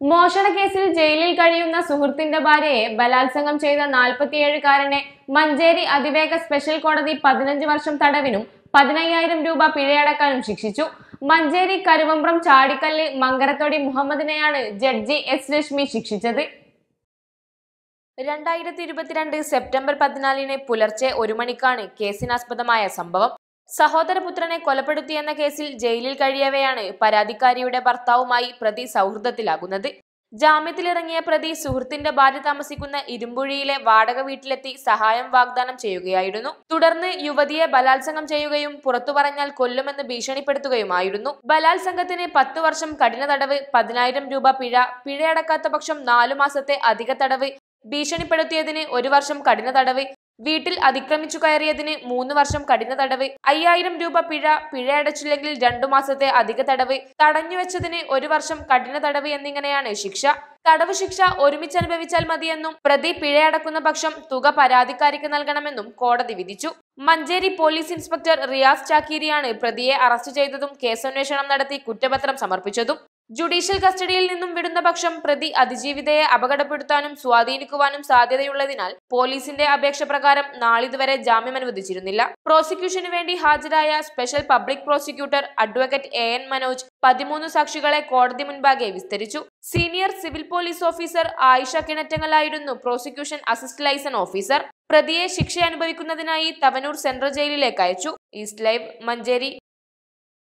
മോഷണ കേസിൽ ജയിലിൽ കഴിയുന്ന സുഹൃത്തിന്റെ ഭാര്യയെ ബലാത്സംഗം ചെയ്ത നാൽപ്പത്തിയേഴുകാരനെ മഞ്ചേരി അതിവേഗ സ്പെഷ്യൽ കോടതി പതിനഞ്ച് വർഷം തടവിനും പതിനയ്യായിരം രൂപ പിഴയടക്കാനും ശിക്ഷിച്ചു മഞ്ചേരി കരുവമ്പ്രം ചാടിക്കല്ല് മങ്കരത്തോടി മുഹമ്മദിനെയാണ് ജഡ്ജി എസ് രശ്മി ശിക്ഷിച്ചത് രണ്ടായിരത്തി ഇരുപത്തിരണ്ട് സെപ്റ്റംബർ പതിനാലിന് പുലർച്ചെ ഒരു മണിക്കാണ് കേസിനാസ്പദമായ സംഭവം സഹോദരപുത്രനെ കൊലപ്പെടുത്തിയെന്ന കേസിൽ ജയിലിൽ കഴിയവെയാണ് പരാതിക്കാരിയുടെ ഭർത്താവുമായി പ്രതി സൗഹൃദത്തിലാകുന്നത് ജാമ്യത്തിലിറങ്ങിയ പ്രതി സുഹൃത്തിന്റെ ഭാര്യ താമസിക്കുന്ന ഇരുമ്പുഴിയിലെ വാടക വീട്ടിലെത്തി സഹായം വാഗ്ദാനം ചെയ്യുകയായിരുന്നു തുടർന്ന് യുവതിയെ ബലാത്സംഗം ചെയ്യുകയും പുറത്തു പറഞ്ഞാൽ കൊല്ലുമെന്ന് ഭീഷണിപ്പെടുത്തുകയുമായിരുന്നു ബലാത്സംഗത്തിന് പത്ത് വർഷം കഠിന തടവ് പതിനായിരം രൂപ പിഴ പിഴയടക്കാത്ത പക്ഷം നാലു മാസത്തെ അധിക തടവ് ഭീഷണിപ്പെടുത്തിയതിന് ഒരു വർഷം കഠിന തടവ് വീട്ടിൽ അതിക്രമിച്ചു കയറിയതിന് മൂന്ന് വർഷം കഠിന തടവ് അയ്യായിരം രൂപ പിഴ പിഴ അടച്ചില്ലെങ്കിൽ രണ്ടു മാസത്തെ അധിക തടവ് തടഞ്ഞുവെച്ചതിന് ഒരു വർഷം കഠിന തടവ് എന്നിങ്ങനെയാണ് ശിക്ഷ തടവ് ശിക്ഷ ഒരുമിച്ച് അനുഭവിച്ചാൽ മതിയെന്നും പ്രതി പിഴയടക്കുന്ന പക്ഷം തുക പരാതിക്കാരിക്ക് നൽകണമെന്നും കോടതി വിധിച്ചു മഞ്ചേരി പോലീസ് ഇൻസ്പെക്ടർ റിയാസ് ചാക്കീരിയാണ് പ്രതിയെ അറസ്റ്റ് ചെയ്തതും കേസന്വേഷണം നടത്തി കുറ്റപത്രം സമർപ്പിച്ചതും ജുഡീഷ്യൽ കസ്റ്റഡിയിൽ നിന്നും വിടുന്ന പക്ഷം പ്രതി അതിജീവിതയെ അപകടപ്പെടുത്താനും സ്വാധീനിക്കുവാനും സാധ്യതയുള്ളതിനാൽ പോലീസിന്റെ അപേക്ഷ പ്രകാരം നാളിതുവരെ ജാമ്യം അനുവദിച്ചിരുന്നില്ല പ്രോസിക്യൂഷനു വേണ്ടി ഹാജരായ special public prosecutor advocate A N Manoj പതിമൂന്ന് സാക്ഷികളെ കോടതി മുൻപാകെ വിസ്തരിച്ചു senior civil police officer Ayisha കിണറ്റങ്ങലായിരുന്നു പ്രോസിക്യൂഷൻ അസിസ്റ്റ് ലൈസൺ ഓഫീസർ പ്രതിയെ ശിക്ഷ അനുഭവിക്കുന്നതിനായി തവനൂർ സെൻട്രൽ ജയിലിലേക്ക് അയച്ചു ഈസ്റ്റ് ലൈവ് മഞ്ചേരി